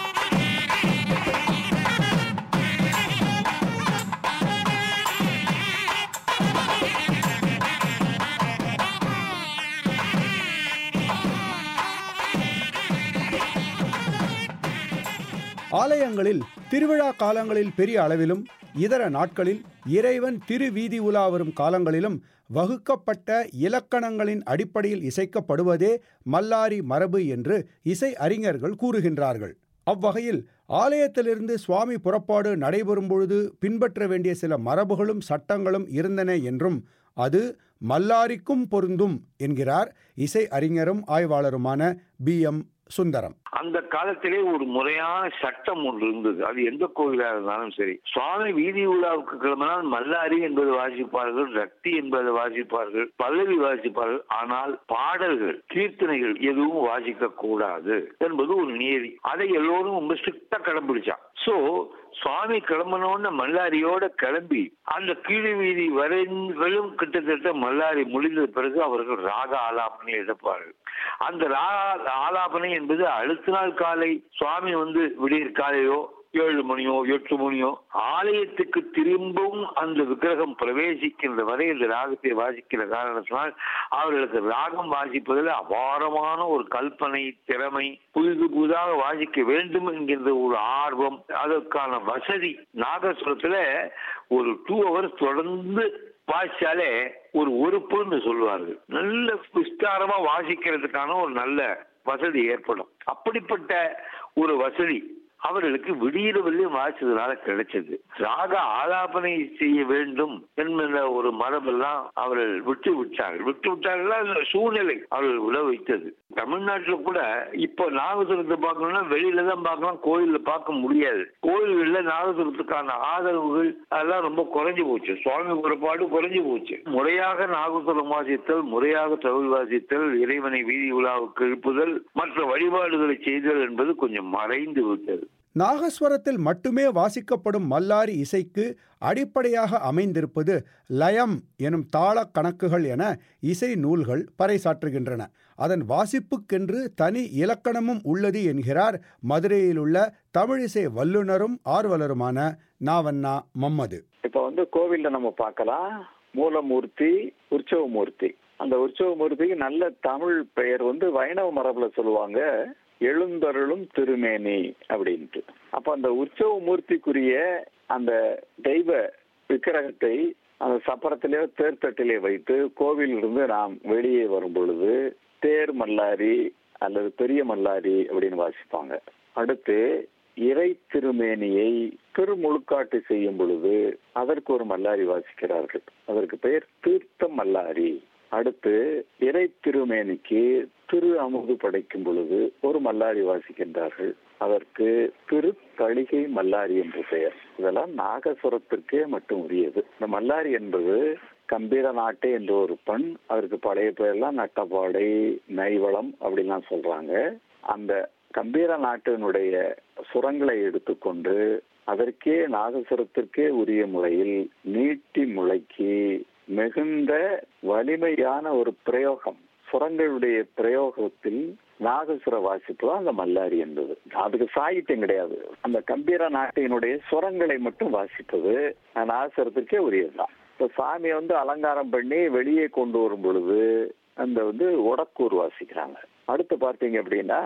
ஆலயங்களில் திருவிழா காலங்களில் பெரிய அளவிலும் இதர நாட்களில் இறைவன் திருவீதி உலா வரும் காலங்களிலும் வகுக்கப்பட்ட இலக்கணங்களின் அடிப்படையில் இசைக்கப்படுவதே மல்லாரி மரபு என்று இசை அறிஞர்கள் கூறுகின்றார்கள் அவ்வகையில் ஆலயத்திலிருந்து சுவாமி புறப்பாடு நடைபெறும் பொழுது பின்பற்ற வேண்டிய சில மரபுகளும் சட்டங்களும் இருந்தன என்றும் அது மல்லாரிக்கும் பொருந்தும் என்கிறார் இசை அறிஞரும் ஆய்வாளருமான பி எம் சுந்தரம் அந்த காலத்திலே ஒரு முறையான சட்டம் ஒன்று இருந்தது அது எந்த கோவிலாக இருந்தாலும் சரி சுவாமி வீதி உலாவுக்கு கிளம்பினால் மல்லாரி என்பது வாசிப்பார்கள் ரக்தி என்பதை வாசிப்பார்கள் பல்லவி வாசிப்பார்கள் ஆனால் பாடல்கள் கீர்த்தனைகள் எதுவும் வாசிக்க கூடாது என்பது ஒரு நியதி அதை எல்லோரும் ரொம்ப ஸ்ட்ரிக்டா கடைபிடிச்சான் சோ சுவாமி கிளம்பினோன்னு மல்லாரியோட கிளம்பி அந்த கீழ் வீதி வரைகளும் கிட்டத்தட்ட மல்லாரி முடிந்த பிறகு அவர்கள் ராக ஆலாபனை எடுப்பார்கள் அந்த ராக ஆலாபனை என்பது அடுத்த நாள் காலை சுவாமி வந்து விடியற் காலையோ ஏழு மணியோ எட்டு மணியோ ஆலயத்துக்கு திரும்பவும் அந்த விக்கிரகம் பிரவேசிக்கின்ற வரை இந்த ராகத்தை வாசிக்கிற காரணத்தினால் அவர்களுக்கு ராகம் வாசிப்பதில் அபாரமான ஒரு கல்பனை திறமை புதிது புதிதாக வாசிக்க வேண்டும் என்கின்ற ஒரு ஆர்வம் அதற்கான வசதி நாகஸ்வரத்துல ஒரு டூ ஹவர்ஸ் தொடர்ந்து வாசிச்சாலே ஒரு உறுப்புன்னு சொல்லுவார்கள் நல்ல விஸ்தாரமா வாசிக்கிறதுக்கான ஒரு நல்ல வசதி ஏற்படும் அப்படிப்பட்ட ஒரு வசதி அவர்களுக்கு விடியறவில்லையும் வாசிச்சதுனால கிடைச்சது ராக ஆலாபனை செய்ய வேண்டும் என்கிற ஒரு மரபெல்லாம் அவர்கள் விட்டு விட்டார்கள் விட்டு விட்டார்களா இல்ல சூழ்நிலை அவர்கள் விட வைத்தது தமிழ்நாட்டுல கூட இப்போ நாகசுரத்தை பார்க்கணும்னா வெளியில தான் பார்க்கலாம் கோயில்ல பார்க்க முடியாது கோயில்கள்ல நாகசுரத்துக்கான ஆதரவுகள் அதெல்லாம் ரொம்ப குறைஞ்சு போச்சு சுவாமி புறப்பாடு குறைஞ்சு போச்சு முறையாக நாகசுரம் வாசித்தல் முறையாக தமிழ் வாசித்தல் இறைவனை வீதி உலாவுக்கு எழுப்புதல் மற்ற வழிபாடுகளை செய்தல் என்பது கொஞ்சம் மறைந்து விட்டது நாகஸ்வரத்தில் மட்டுமே வாசிக்கப்படும் மல்லாரி இசைக்கு அடிப்படையாக அமைந்திருப்பது லயம் எனும் தாள கணக்குகள் என இசை நூல்கள் பறைசாற்றுகின்றன அதன் வாசிப்புக்கென்று தனி இலக்கணமும் உள்ளது என்கிறார் மதுரையில் உள்ள தமிழிசை வல்லுநரும் ஆர்வலருமான நாவண்ணா மம்மது இப்ப வந்து கோவில்ல நம்ம பார்க்கலாம் மூலமூர்த்தி உற்சவமூர்த்தி அந்த உற்சவமூர்த்திக்கு நல்ல தமிழ் பெயர் வந்து வைணவ மரபுல சொல்லுவாங்க எழுந்தருளும் திருமேனி அப்படின்ட்டு அப்ப அந்த உற்சவ மூர்த்திக்குரிய அந்த தெய்வ விக்கிரகத்தை அந்த சப்பரத்திலே தேர்தட்டிலே வைத்து கோவிலிருந்து நாம் வெளியே வரும் பொழுது தேர் மல்லாரி அல்லது பெரிய மல்லாரி அப்படின்னு வாசிப்பாங்க அடுத்து இறை திருமேனியை திருமுழுக்காட்டு செய்யும் பொழுது அதற்கு ஒரு மல்லாரி வாசிக்கிறார்கள் அதற்கு பெயர் தீர்த்த மல்லாரி அடுத்து இறை திருமேனிக்கு திரு அமுது படைக்கும் பொழுது ஒரு மல்லாரி வாசிக்கின்றார்கள் அதற்கு திரு தளிகை மல்லாரி என்று பெயர் இதெல்லாம் நாகசுரத்திற்கே மட்டும் உரியது இந்த மல்லாரி என்பது கம்பீர நாட்டை என்ற ஒரு பண் அதற்கு பழைய பெயர்லாம் நட்டப்பாடை நைவளம் அப்படின்லாம் சொல்றாங்க அந்த கம்பீர நாட்டினுடைய சுரங்களை எடுத்துக்கொண்டு அதற்கே நாகசுரத்திற்கே உரிய முறையில் நீட்டி முளைக்கி மிகுந்த வலிமையான ஒரு பிரயோகம் சுரங்களுடைய பிரயோகத்தில் நாகசுர வாசிப்பு தான் அந்த மல்லாரி என்பது அதுக்கு சாகித்யம் கிடையாது அந்த கம்பீர நாட்டினுடைய சுரங்களை மட்டும் வாசிப்பது நாகசுரத்திற்கே உரியதுதான் இப்ப சாமியை வந்து அலங்காரம் பண்ணி வெளியே கொண்டு வரும் பொழுது அந்த வந்து உடக்கூர் வாசிக்கிறாங்க அடுத்து பார்த்தீங்க அப்படின்னா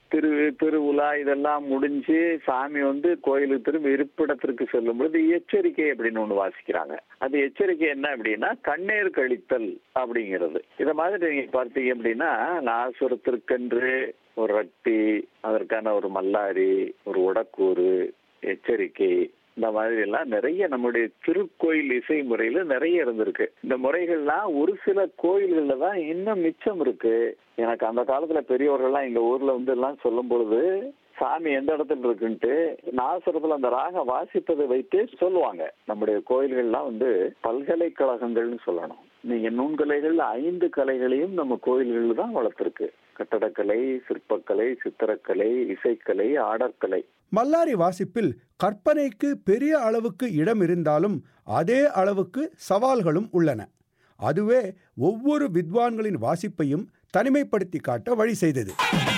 திரு திருவிழா இதெல்லாம் முடிஞ்சு சாமி வந்து கோயிலுக்கு திரும்ப இருப்பிடத்திற்கு செல்லும் பொழுது எச்சரிக்கை அப்படின்னு ஒண்ணு வாசிக்கிறாங்க அது எச்சரிக்கை என்ன அப்படின்னா கண்ணீர் கழித்தல் அப்படிங்கிறது இத மாதிரி நீங்க பார்த்தீங்க அப்படின்னா நாசுரத்திற்கென்று ஒரு ரட்டி அதற்கான ஒரு மல்லாரி ஒரு உடக்கூறு எச்சரிக்கை இந்த மாதிரி எல்லாம் நிறைய நம்முடைய திருக்கோயில் இசை முறையில நிறைய இருந்திருக்கு இந்த முறைகள்லாம் ஒரு சில கோயில்கள்ல தான் இன்னும் மிச்சம் இருக்கு எனக்கு அந்த காலத்துல பெரியவர்கள்லாம் எங்க ஊர்ல வந்து எல்லாம் சொல்லும் பொழுது சாமி எந்த இடத்துல இருக்குன்ட்டு நாசுரத்துல அந்த ராக வாசிப்பதை வைத்து சொல்லுவாங்க நம்முடைய கோயில்கள்லாம் வந்து பல்கலைக்கழகங்கள்னு சொல்லணும் நீங்க நுண்கலைகள் ஐந்து கலைகளையும் நம்ம கோயில்கள் தான் வளர்த்துருக்கு கட்டடக்கலை சிற்பக்கலை சித்திரக்கலை இசைக்கலை ஆடற்கலை மல்லாரி வாசிப்பில் கற்பனைக்கு பெரிய அளவுக்கு இடம் இருந்தாலும் அதே அளவுக்கு சவால்களும் உள்ளன அதுவே ஒவ்வொரு வித்வான்களின் வாசிப்பையும் தனிமைப்படுத்தி காட்ட வழி செய்தது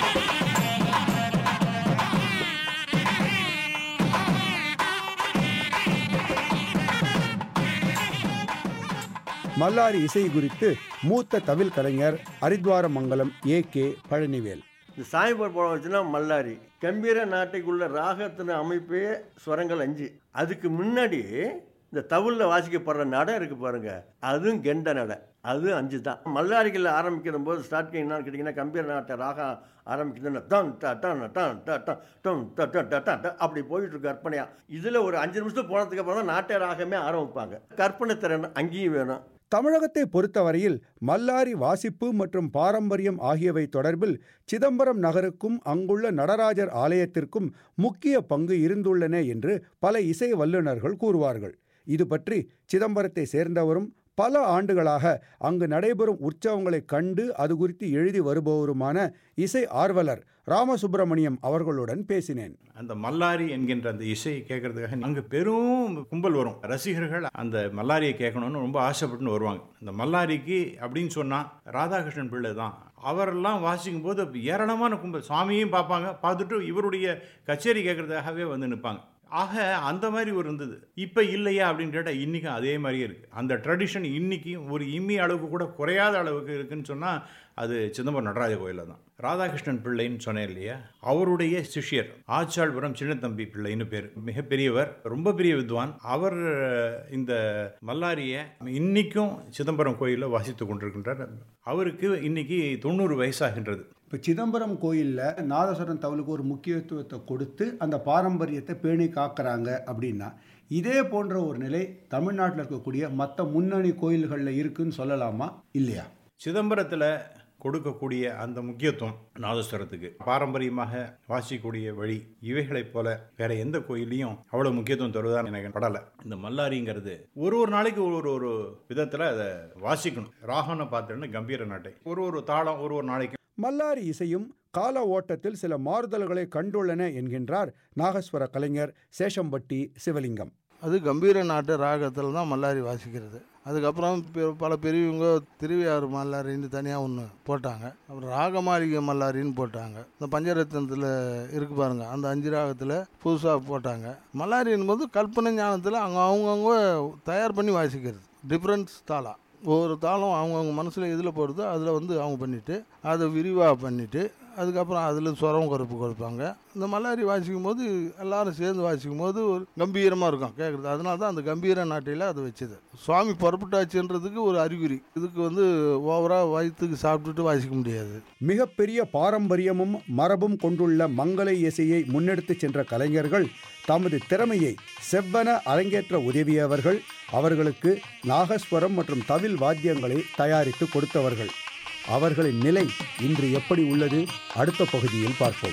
மல்லாரி இசை குறித்து மூத்த தவில் கலைஞர் அரித்வாரமங்கலம் ஏ கே பழனிவேல் இந்த சாய்பார் படம் வச்சுன்னா மல்லாரி கம்பீர நாட்டைக்குள்ள ராகத்தின் அமைப்பே ஸ்வரங்கள் அஞ்சு அதுக்கு முன்னாடி இந்த தவுளில் வாசிக்கப்படுற நடை இருக்கு பாருங்க அதுவும் கெண்ட நடை அதுவும் அஞ்சு தான் மல்லாரிகள் ஆரம்பிக்கிற போது ஸ்டார்டிங் என்னன்னு கேட்டிங்கன்னா கம்பீர நாட்டை ராகம் ஆரம்பிக்குதுன்னா டன் ட டன் டன் ட டன் டன் ட ட ட ட ட அப்படி போயிட்டு இருக்கு கற்பனையா இதில் ஒரு அஞ்சு நிமிஷம் போனதுக்கு அப்புறம் தான் நாட்டை ராகமே ஆரம்பிப்பாங்க கற்பனை திறன் அங்கேயும் வேணும் தமிழகத்தை பொறுத்தவரையில் மல்லாரி வாசிப்பு மற்றும் பாரம்பரியம் ஆகியவை தொடர்பில் சிதம்பரம் நகருக்கும் அங்குள்ள நடராஜர் ஆலயத்திற்கும் முக்கிய பங்கு இருந்துள்ளன என்று பல இசை வல்லுநர்கள் கூறுவார்கள் இது பற்றி சிதம்பரத்தை சேர்ந்தவரும் பல ஆண்டுகளாக அங்கு நடைபெறும் உற்சவங்களை கண்டு அது குறித்து எழுதி வருபவருமான இசை ஆர்வலர் ராமசுப்பிரமணியம் அவர்களுடன் பேசினேன் அந்த மல்லாரி என்கின்ற அந்த இசையை கேட்கறதுக்காக அங்கே பெரும் கும்பல் வரும் ரசிகர்கள் அந்த மல்லாரியை கேட்கணும்னு ரொம்ப ஆசைப்பட்டுன்னு வருவாங்க இந்த மல்லாரிக்கு அப்படின்னு சொன்னால் ராதாகிருஷ்ணன் பிள்ளை தான் அவரெல்லாம் வாசிக்கும் போது ஏராளமான கும்பல் சுவாமியும் பார்ப்பாங்க பார்த்துட்டு இவருடைய கச்சேரி கேட்கறதுக்காகவே வந்து நிற்பாங்க ஆக அந்த மாதிரி ஒரு இருந்தது இப்போ இல்லையா அப்படின்னு கேட்டால் இன்றைக்கும் அதே மாதிரியே இருக்குது அந்த ட்ரெடிஷன் இன்றைக்கும் ஒரு இம்மி அளவுக்கு கூட குறையாத அளவுக்கு இருக்குன்னு சொன்னால் அது சிதம்பரம் நடராஜ கோயிலில் தான் ராதாகிருஷ்ணன் பிள்ளைன்னு சொன்னேன் இல்லையா அவருடைய சிஷ்யர் ஆச்சாள்புரம் சின்னத்தம்பி பிள்ளைன்னு பேர் மிகப்பெரியவர் ரொம்ப பெரிய வித்வான் அவர் இந்த மல்லாரியை இன்னைக்கும் சிதம்பரம் கோயிலில் வாசித்து கொண்டிருக்கின்றார் அவருக்கு இன்னைக்கு தொண்ணூறு வயசாகின்றது இப்போ சிதம்பரம் கோயிலில் நாதஸ்வரம் தவளுக்கு ஒரு முக்கியத்துவத்தை கொடுத்து அந்த பாரம்பரியத்தை பேணி காக்கிறாங்க அப்படின்னா இதே போன்ற ஒரு நிலை தமிழ்நாட்டில் இருக்கக்கூடிய மற்ற முன்னணி கோயில்களில் இருக்குன்னு சொல்லலாமா இல்லையா சிதம்பரத்தில் கொடுக்கக்கூடிய அந்த முக்கியத்துவம் நாதஸ்வரத்துக்கு பாரம்பரியமாக வாசிக்கக்கூடிய வழி இவைகளைப் போல வேற எந்த கோயிலையும் அவ்வளோ முக்கியத்துவம் தருவதான்னு எனக்கு படலை இந்த மல்லாரிங்கிறது ஒரு ஒரு நாளைக்கு ஒரு ஒரு ஒரு விதத்தில் அதை வாசிக்கணும் ராகம்னு பார்த்தோன்னா கம்பீர நாட்டை ஒரு ஒரு தாளம் ஒரு ஒரு நாளைக்கு மல்லாரி இசையும் கால ஓட்டத்தில் சில மாறுதல்களை கண்டுள்ளன என்கின்றார் நாகஸ்வர கலைஞர் சேஷம்பட்டி சிவலிங்கம் அது கம்பீர நாட்டு ராகத்தில் தான் மல்லாரி வாசிக்கிறது அதுக்கப்புறம் பெ- பல பெரியவங்க திருவையாறு மல்லாரின்னு தனியாக ஒன்று போட்டாங்க அப்புறம் ராகமாளிகை மல்லாரின்னு போட்டாங்க இந்த பஞ்சரத்னத்தில் இருக்கு பாருங்க அந்த அஞ்சு ராகத்தில் புதுசாக போட்டாங்க மல்லாரி என்பது கல்பனை ஞானத்தில் அவங்க அவங்கவுங்க தயார் பண்ணி வாசிக்கிறது டிஃப்ரென்ஸ் தாளா ஒவ்வொரு தாளம் அவங்கவுங்க மனசில் எதில் போடுதோ அதில் வந்து அவங்க பண்ணிவிட்டு அதை விரிவாக பண்ணிவிட்டு அதுக்கப்புறம் அதில் சுரம் கருப்பு கொடுப்பாங்க இந்த மல்லாரி வாசிக்கும் போது எல்லாரும் சேர்ந்து வாசிக்கும் போது ஒரு கம்பீரமாக இருக்கும் கேட்குறது அதனால தான் அந்த கம்பீர நாட்டையில் அதை வச்சது சுவாமி புறப்பட்டாச்சுன்றதுக்கு ஒரு அறிகுறி இதுக்கு வந்து ஓவராக வயிற்றுக்கு சாப்பிட்டுட்டு வாசிக்க முடியாது மிகப்பெரிய பாரம்பரியமும் மரபும் கொண்டுள்ள மங்கள இசையை முன்னெடுத்துச் சென்ற கலைஞர்கள் தமது திறமையை செவ்வன அரங்கேற்ற உதவியவர்கள் அவர்களுக்கு நாகஸ்வரம் மற்றும் தவில் வாத்தியங்களை தயாரித்து கொடுத்தவர்கள் அவர்களின் நிலை இன்று எப்படி உள்ளது அடுத்த பகுதியில் பார்ப்போம்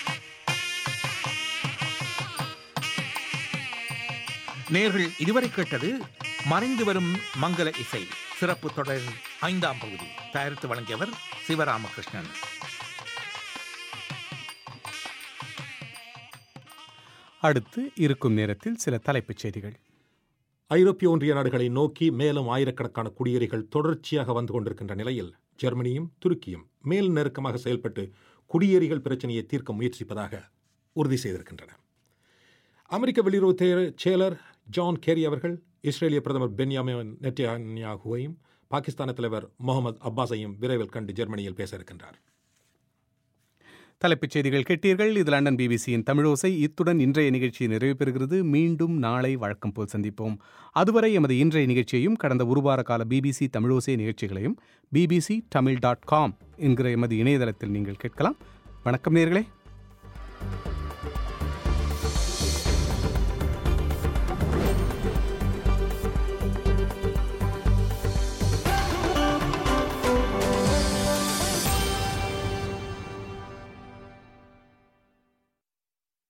நேர்கள் இதுவரை கேட்டது மறைந்து வரும் மங்கள இசை சிறப்பு தொடர் ஐந்தாம் பகுதி தயாரித்து வழங்கியவர் சிவராமகிருஷ்ணன் அடுத்து இருக்கும் நேரத்தில் சில தலைப்புச் செய்திகள் ஐரோப்பிய ஒன்றிய நாடுகளை நோக்கி மேலும் ஆயிரக்கணக்கான குடியேறிகள் தொடர்ச்சியாக வந்து கொண்டிருக்கின்ற நிலையில் ஜெர்மனியும் துருக்கியும் மேல் நெருக்கமாக செயல்பட்டு குடியேறிகள் பிரச்சனையை தீர்க்க முயற்சிப்பதாக உறுதி செய்திருக்கின்றன அமெரிக்க வெளியுறவு தே- செயலர் ஜான் கேரி அவர்கள் இஸ்ரேலிய பிரதமர் பென்யாமின் நெட்டன்யாகுவையும் பாகிஸ்தான தலைவர் முகமது அப்பாஸையும் விரைவில் கண்டு ஜெர்மனியில் பேச இருக்கின்றார் தலைப்புச் செய்திகள் கேட்டீர்கள் இது லண்டன் பிபிசியின் தமிழோசை இத்துடன் இன்றைய நிகழ்ச்சி நிறைவு பெறுகிறது மீண்டும் நாளை வழக்கம் போல் சந்திப்போம் அதுவரை எமது இன்றைய நிகழ்ச்சியையும் கடந்த ஒரு வார கால பிபிசி தமிழோசை நிகழ்ச்சிகளையும் பிபிசி தமிழ் டாட் காம் என்கிற எமது இணையதளத்தில் நீங்கள் கேட்கலாம் வணக்கம் நேர்களே